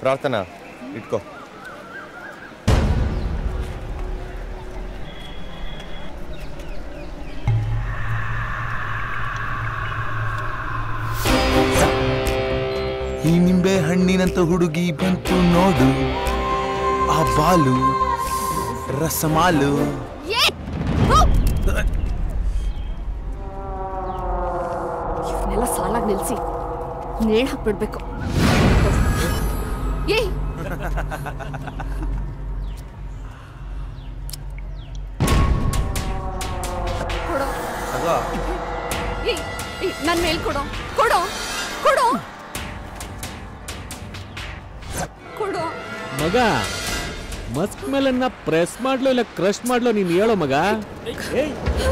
ಪ್ರಾರ್ಥನಾ ಇಟ್ಕೋ ಈ ನಿಂಬೆ ಹಣ್ಣಿನಂತ ಹುಡುಗಿ ಬಂತು ನೋಡು ಆ ಬಾಲು ರಸಮಾಲು ಇವನ್ನೆಲ್ಲ ಸಾಲಾಗಿ ನಿಲ್ಸಿ ನೇಣ್ ಹಾಕ್ಬಿಡ್ಬೇಕು ಏಯ್ ಕೊಡೋ ಏಯ್ ಏಯ್ ನನ್ ಮೇಲ್ ಕೊಡೋ ಕೊಡೋ ಕೊಡೋ ಕೊಡೋ ಮಗ ಮಸ್ಕ್ ಮೇಲನ್ನ ಪ್ರೆಸ್ ಮಾಡ್ಲೋ ಇಲ್ಲ ಕ್ರಶ್ ಮಾಡ್ಲೋ ನೀನ್ ಹೇಳೋ ಮಗ ಏಯ್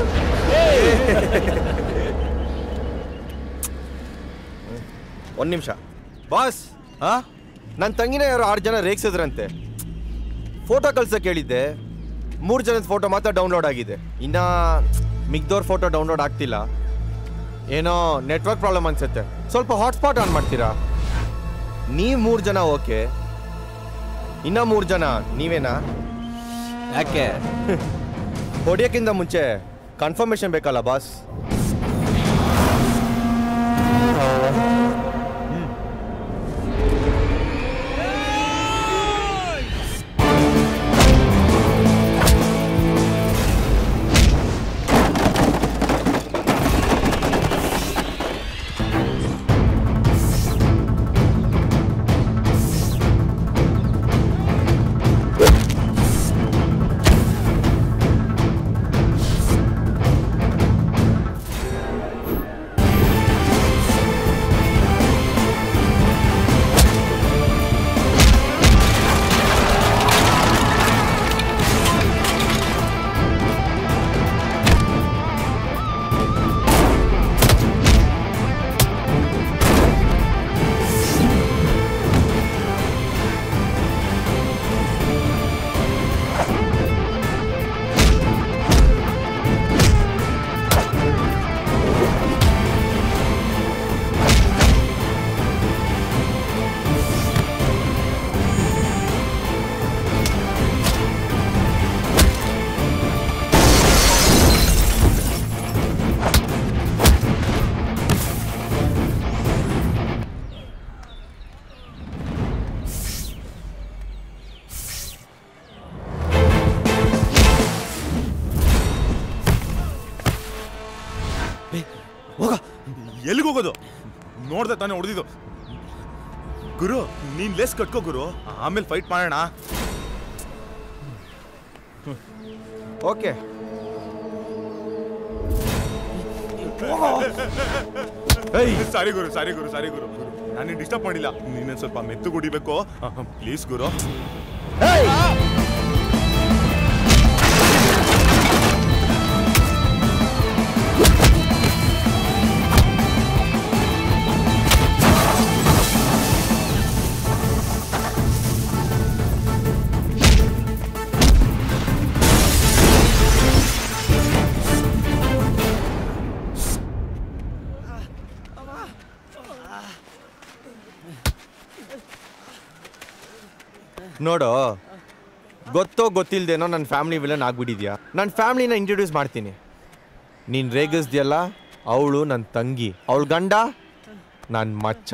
ಒಂದು ನಿಮಿಷ ಬಾಸ್ ಹಾ ನನ್ನ ತಂಗಿನ ಯಾರೋ ಆರು ಜನ ರೇಗ್ಸಿದ್ರಂತೆ ಫೋಟೋ ಕಳ್ಸಕ್ಕೆ ಹೇಳಿದ್ದೆ ಮೂರು ಜನದ ಫೋಟೋ ಮಾತ್ರ ಡೌನ್ಲೋಡ್ ಆಗಿದೆ ಇನ್ನ ಮಿಗ್ದವ್ರ ಫೋಟೋ ಡೌನ್ಲೋಡ್ ಆಗ್ತಿಲ್ಲ ಏನೋ ನೆಟ್ವರ್ಕ್ ಪ್ರಾಬ್ಲಮ್ ಅನ್ಸುತ್ತೆ ಸ್ವಲ್ಪ ಹಾಟ್ಸ್ಪಾಟ್ ಆನ್ ಮಾಡ್ತೀರಾ ನೀವು ಮೂರು ಜನ ಓಕೆ ಇನ್ನ ಮೂರು ಜನ ನೀವೇನಾ ಯಾಕೆ ಹೊಡಿಯೋಕ್ಕಿಂತ ಮುಂಚೆ ಕನ್ಫರ್ಮೇಶನ್ ಬೇಕಲ್ಲ ಬಾಸ್ ಹೋಗ ಎಲ್ಲಿಗೆ ಹೋಗೋದು ನೋಡ್ದೆ ತಾನೇ ಹೊಡೆದಿದ್ದು ಗುರು ನೀನ್ ಲೆಸ್ ಕಟ್ಕೋ ಗುರು ಆಮೇಲೆ ಫೈಟ್ ಮಾಡೋಣ ಓಕೆ ಸಾರಿ ಗುರು ಸಾರಿ ಗುರು ಸಾರಿ ಗುರು ನಾನು ಡಿಸ್ಟರ್ಬ್ ಮಾಡಿಲ್ಲ ನೀನೇನ್ ಸ್ವಲ್ಪ ಮೆತ್ತು ಕುಡಿಬೇಕು ಪ್ಲೀಸ್ ಗುರು ನೋಡು ಗೊತ್ತೋ ಗೊತ್ತಿಲ್ದೇನೋ ನನ್ನ ಫ್ಯಾಮಿಲಿ ವಿಲನ್ ಆಗ್ಬಿಟ್ಟಿದ್ಯಾ ನನ್ನ ಫ್ಯಾಮಿಲಿನ ಇಂಟ್ರೊಡ್ಯೂಸ್ ಮಾಡ್ತೀನಿ ನೀನು ರೇಗಿಸ್ದ್ಯಲ್ಲ ಅವಳು ನನ್ನ ತಂಗಿ ಅವಳ ಗಂಡ ನನ್ನ ಮಚ್ಚ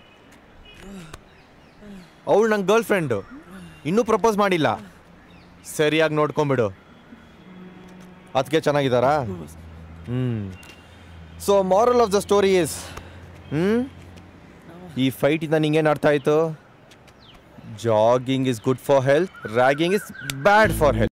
ಅವಳು ನನ್ನ ಗರ್ಲ್ ಫ್ರೆಂಡು ಇನ್ನೂ ಪ್ರಪೋಸ್ ಮಾಡಿಲ್ಲ ಸರಿಯಾಗಿ ನೋಡ್ಕೊಂಬಿಡು ಅದಕ್ಕೆ ಚೆನ್ನಾಗಿದ್ದಾರಾ ಹ್ಞೂ so moral of the story is ಹ್ಞೂ ಈ ಫೈಟಿಂದ ನಿಂಗೇನು ಅರ್ಥ ಆಯಿತು jogging is good for health ragging is bad for health